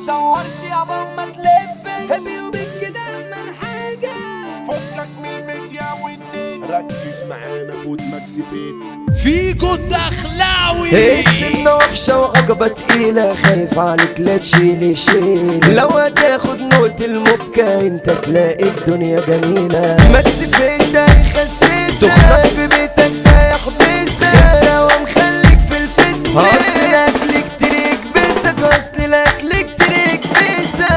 تدورش يابا وما تلفش هبي وبك كده من حاجة فكك من الميديا والنت ركز معانا خد مكسفين فيجو الدخلاوي السنة وحشة وعقبة تقيلة خايف عليك لا تشيلي شيل لو هتاخد نوت المبكى انت تلاقي الدنيا جميلة مكسف ده يخسسك تخرج في بيتك ده يحبسك سوا مخليك في الفتنة اصل الاكل كتير يكبسك اصل الاكل كتير يكبسك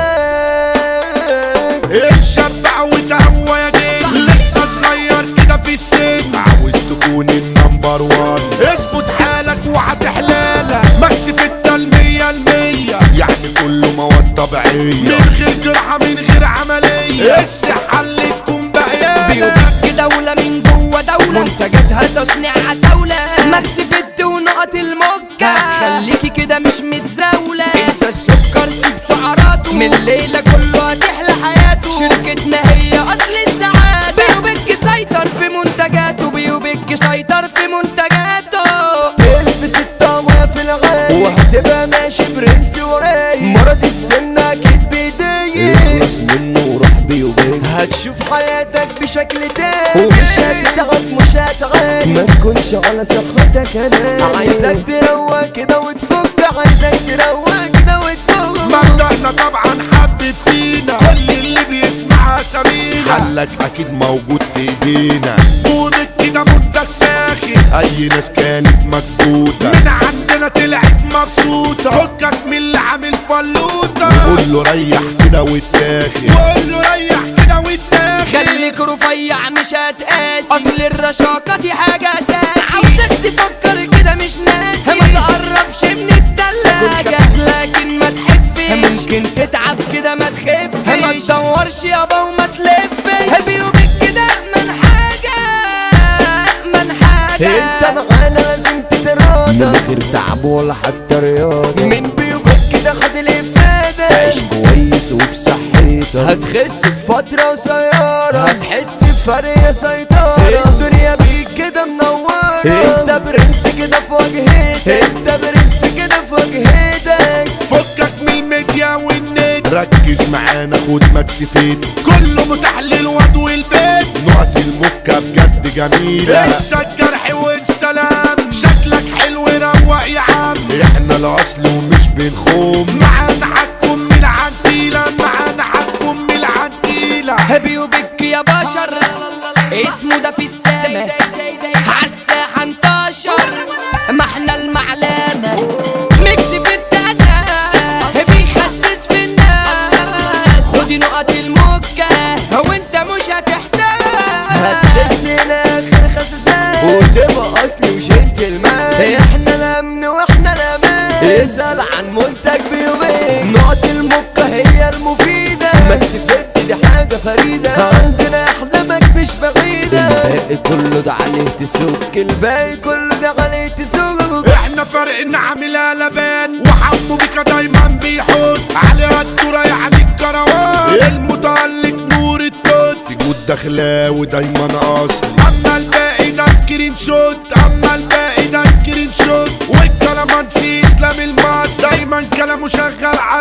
اتشبع وتهوى يا جيل لسه صغير كده في السن عاوز تكون النمبر وان اظبط حالك وهتحلالك مكسف التلمية المية يعني كله مواد طبيعية من غير جرحة من غير عملية الصحة اللي تكون بقيانة بيوبك دولة من جوه دولة منتجاتها تصنيع عتاولة مكسف الد ونقط المكة هتخليكي كده مش متزاولة انسى السكر سيب سعراته من الليلة كله هتحلى حياته شركتنا هي أصل السعادة بيوبك سيطر في منتجاته بيوبك سيطر في منتجاته تلبس الطعمية في الغاية وهتبقى ماشي برنس وراي مرض السن اكيد بايديا اخلص منه وروح بيه وبيه هتشوف حياتك بشكل تاني ومش هتتعب مش هتعاني ما تكونش على صحتك انا عايزك تروق كده وتفك عايزك تروق كده وتفك مبدأنا طبعا حبب فينا كل اللي بيسمع اسامينا حلك اكيد موجود في ايدينا طولك كده منتج فاخر اي ناس كانت مكبوتة من عندنا طلعت مبسوطة فكك من اللي عامل فلوطة قول له ريح كده واتاخد وقول له ريح كده واتاخد خليك رفيع مش هتقاسي اصل الرشاقة دي حاجة اساسي عاوزك تفكر كده مش ناسي ما تقربش من التلاجة لكن ما تحفش ممكن تتعب كده ما تخفش ما تدورش يابا وما تلفش هبي وبك كده من حاجة من حاجة انت معانا لازم تتراضى من غير تعب ولا حتى رياضة من بيوبك كده خد الافادة عيش كويس وبصحتك هتخس في فترة قصيرة هتحس بفرق سيطرة الدنيا بيك كده منورة انت برنس كده في وجهتك انت برنس كده في وجهتك فكك من الميديا والنت ركز معانا خد مكسفين كله متاح للواد والبيت نقط المكة بجد جميلة انسى الجرح والسلام شكلك حلو روق يا عم احنا الاصل ومش بنخوم معانا حكم من العنتيلة معانا حكم من العنتيلة هبي وبك يا بشر اسمه ده في السما عالساحة انتشر ما احنا المعلمة ميكس في التاسة بيخسس في الناس خدي نقط المكة وانت مش هتحتاج هتحس اخر خسسان وتبقى اصلي وجنتلمان احنا الامن واحنا الامان اسال عن منتج بيومين نقط المكة هي المفيدة مكسفت دي حاجة فريدة عندنا احلامك مش بعيدة الباقي كله ده عليه تسوق الباقي كله ده عليه تسوق احنا فرقنا عاملها لبان وحمو بيكا دايما بيحط عليها الدورة يعني الكروان المتألق نور التوت في جود دخلاوي دايما اصلي اما الباقي ده سكرين شوت اما الباقي ده سكرين شوت والكلامانسي اسلام الماس دايما كلامه شغال